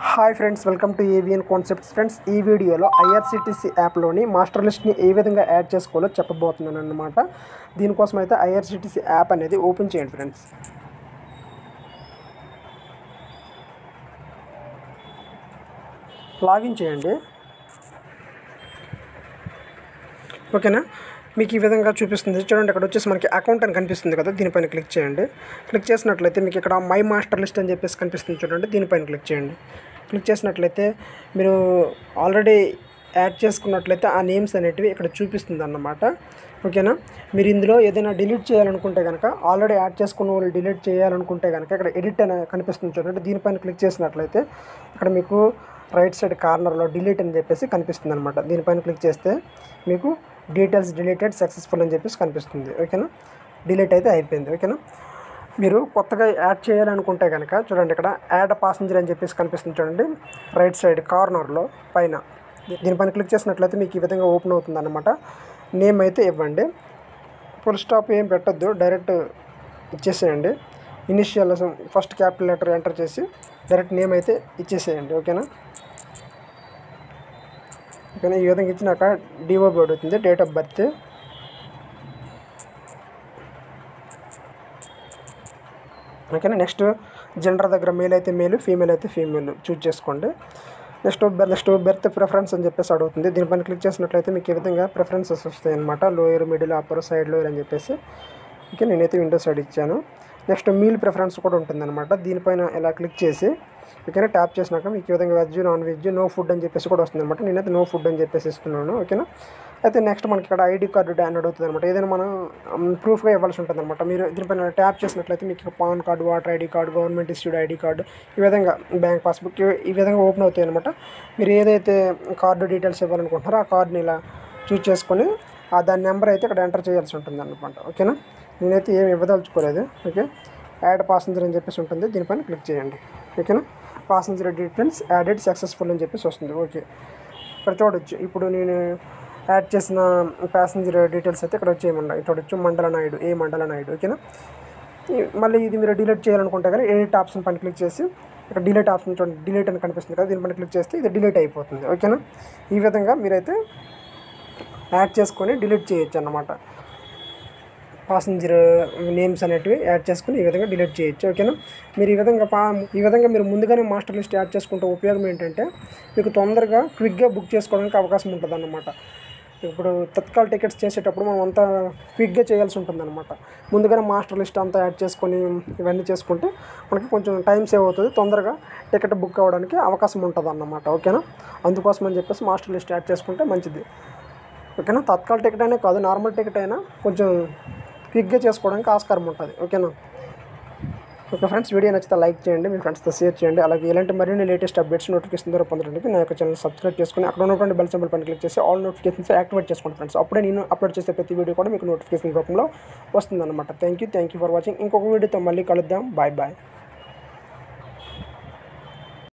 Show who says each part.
Speaker 1: hi friends welcome to AVN concepts friends ఈ వీడియోలో IRCTC యాప్లోని master లిస్ట్ని ఏ విధంగా యాడ్ చేసుకోవాలో చెప్పబోతున్నాను అనమాట దీనికోసం అయితే ఐఆర్సిటీసీ యాప్ అనేది ఓపెన్ చేయండి ఫ్రెండ్స్ లాగిన్ చేయండి ఓకేనా మీకు ఈ విధంగా చూపిస్తుంది చూడండి ఇక్కడ వచ్చేసి మనకి అకౌంట్ అని కనిపిస్తుంది కదా దీనిపైన క్లిక్ చేయండి క్లిక్ చేసినట్లయితే మీకు ఇక్కడ మై మాస్టర్ లిస్ట్ అని చెప్పేసి కనిపిస్తుంది చూడండి దీనిపైన క్లిక్ చేయండి క్లిక్ చేసినట్లయితే మీరు ఆల్రెడీ యాడ్ చేసుకున్నట్లయితే ఆ నేమ్స్ అనేటివి ఇక్కడ చూపిస్తుంది అన్నమాట ఓకేనా మీరు ఇందులో ఏదైనా డిలీట్ చేయాలనుకుంటే కనుక ఆల్రెడీ యాడ్ చేసుకున్న వాళ్ళు డిలీట్ చేయాలనుకుంటే కనుక ఇక్కడ ఎడిట్ అని కనిపిస్తుంది చూడండి దీనిపైన క్లిక్ చేసినట్లయితే ఇక్కడ మీకు రైట్ సైడ్ కార్నర్లో డిలీట్ అని చెప్పేసి కనిపిస్తుంది అనమాట దీనిపైన క్లిక్ చేస్తే మీకు డీటెయిల్స్ డిలీటెడ్ సక్సెస్ఫుల్ అని చెప్పేసి కనిపిస్తుంది ఓకేనా డిలీట్ అయితే అయిపోయింది ఓకేనా మీరు కొత్తగా యాడ్ చేయాలనుకుంటే కనుక చూడండి ఇక్కడ యాడ్ పాసెంజర్ అని చెప్పేసి కనిపిస్తుంది చూడండి రైట్ సైడ్ కార్నర్లో పైన దీనిపైన క్లిక్ చేసినట్లయితే మీకు ఈ విధంగా ఓపెన్ అవుతుంది అనమాట నేమ్ అయితే ఇవ్వండి ఫుల్ స్టాప్ ఏం పెట్టొద్దు డైరెక్ట్ ఇచ్చేసేయండి initial first capital letter enter చేసి డైరెక్ట్ నేమ్ అయితే ఇచ్చేసేయండి ఓకేనా ఓకేనా ఈ విధంగా ఇచ్చినాక డిఓబి అడుగుతుంది డేట్ ఆఫ్ బర్త్ ఓకేనా నెక్స్ట్ జెండర్ దగ్గర మేల్ అయితే మేలు ఫీమేల్ అయితే ఫీమేల్ చూజ్ చేసుకోండి నెక్స్ట్ నెక్స్ట్ బెర్త్ ప్రిఫరెన్స్ అని చెప్పేసి అడుగుతుంది దీనిపైన క్లిక్ చేసినట్లయితే మీకు ఈ విధంగా ప్రిఫరెన్సెస్ వస్తాయి అనమాట lower middle upper side lower అని చెప్పేసి ఓకే నేనైతే విండో సైడ్ ఇచ్చాను నెక్స్ట్ మీల్ ప్రిఫరెన్స్ కూడా ఉంటుందన్నమాట దీనిపైన ఇలా క్లిక్ చేసి ఓకేనా ట్యాప్ చేసినాక మీకు ఈ విధంగా veg non veg no food అని చెప్పేసి కూడా వస్తుంది అనమాట నేనైతే నో ఫుడ్ అని చెప్పేసి ఇస్తున్నాను ఓకేనా అయితే నెక్స్ట్ మనకి ఇక్కడ ఐడి కార్డు అని అడుగుతుంది అనమాట ఏదైనా మనం ప్రూఫ్గా ఇవ్వాల్సి ఉంటుంది అనమాట మీరు దీనిపైన ట్యాప్ చేసినట్లయితే మీకు PAN card voter ID card government issued ID card ఈ విధంగా బ్యాంక్ పాస్బుక్ ఈ విధంగా ఓపెన్ అవుతాయి అనమాట మీరు ఏదైతే కార్డు డీటెయిల్స్ ఇవ్వాలనుకుంటున్నారో ఆ కార్డుని ఇలా చూస్ చేసుకొని ఆ దాని నెంబర్ అయితే ఇక్కడ ఎంటర్ చేయాల్సి ఉంటుంది అనమాట ఓకేనా నేనైతే ఏమి ఇవ్వదలుచుకోలేదు ఓకే యాడ్ పాసెంజర్ అని చెప్పేసి ఉంటుంది దీనిపైన క్లిక్ చేయండి ఓకేనా పాసెంజర్ డీటెయిల్స్ యాడెడ్ సక్సెస్ఫుల్ అని చెప్పేసి వస్తుంది ఓకే ఇక్కడ చూడొచ్చు ఇప్పుడు నేను యాడ్ చేసిన ప్యాసింజర్ డీటెయిల్స్ అయితే ఇక్కడ వచ్చేయమండ చూడొచ్చు మండల నాయుడు ఏ మండల నాయుడు ఓకేనా ఈ- మళ్ళీ ఇది మీరు డిలీట్ చేయాలనుకుంటే కానీ ఎడిట్ ఆప్షన్ పైన క్లిక్ చేసి ఇక్కడ డిలీట్ ఆప్షన్ చూడండి డిలీట్ అని కనిపిస్తుంది కదా దీనిపైన క్లిక్ చేస్తే ఇది డిలీట్ అయిపోతుంది ఓకేనా ఈ విధంగా మీరైతే యాడ్ చేసుకొని డిలీట్ చేయొచ్చు అన్నమాట పాసెంజర్ నేమ్స్ అనేటివి యాడ్ చేసుకుని ఈ విధంగా డిలీట్ చేయొచ్చు ఓకేనా మీరు ఈ విధంగా పా ఈ విధంగా మీరు ముందుగానే మాస్టర్ లిస్ట్ యాడ్ చేసుకుంటే ఉపయోగం ఏంటంటే మీకు తొందరగా క్విక్గా బుక్ చేసుకోవడానికి అవకాశం ఉంటుంది అన్నమాట ఇప్పుడు తత్కాల్ టికెట్స్ చేసేటప్పుడు మనం అంతా క్విక్గా చేయాల్సి ఉంటుంది అనమాట ముందుగానే మాస్టర్ లిస్ట్ అంతా యాడ్ చేసుకొని ఇవన్నీ చేసుకుంటే మనకి కొంచెం టైం సేవ్ అవుతుంది తొందరగా టికెట్ బుక్ అవ్వడానికి అవకాశం ఉంటుంది అన్నమాట ఓకేనా అందుకోసం అని చెప్పేసి మాస్టర్ లిస్ట్ యాడ్ చేసుకుంటే మంచిది ఓకేనా తత్కాల్ టికెట్ అనే కాదు నార్మల్ టికెట్ అయినా కొంచెం క్విక్గా చేసుకోవడానికి ఆస్కారం ఉంటుంది ఓకేనా ఓకే ఫ్రెండ్స్ వీడియో నచ్చితే లైక్ చేయండి మీ ఫ్రెండ్స్తో షేర్ చేయండి అలాగే ఇలాంటి మరిన్ని లేటెస్ట్ అప్డేట్స్ నోటిఫికేషన్ ద్వారా పొందడానికి నా యొక్క ఛానల్ సబ్స్క్రైబ్ చేసుకుని అక్కడ ఉన్నటువంటి బెల్ సింబల్ పైన క్లిక్ చేసి ఆల్ నోటిఫికేషన్స్ యాక్టివేట్ చేసుకోండి ఫ్రెండ్స్ అప్పుడే నేను అప్లోడ్ చేసే ప్రతి వీడియో కూడా మీకు నోటిఫికేషన్ రూపంలో వస్తుందన్నమాట thank you thank you for watching ఇంకొక వీడియోతో మళ్ళీ కలుద్దాం బాయ్ బాయ్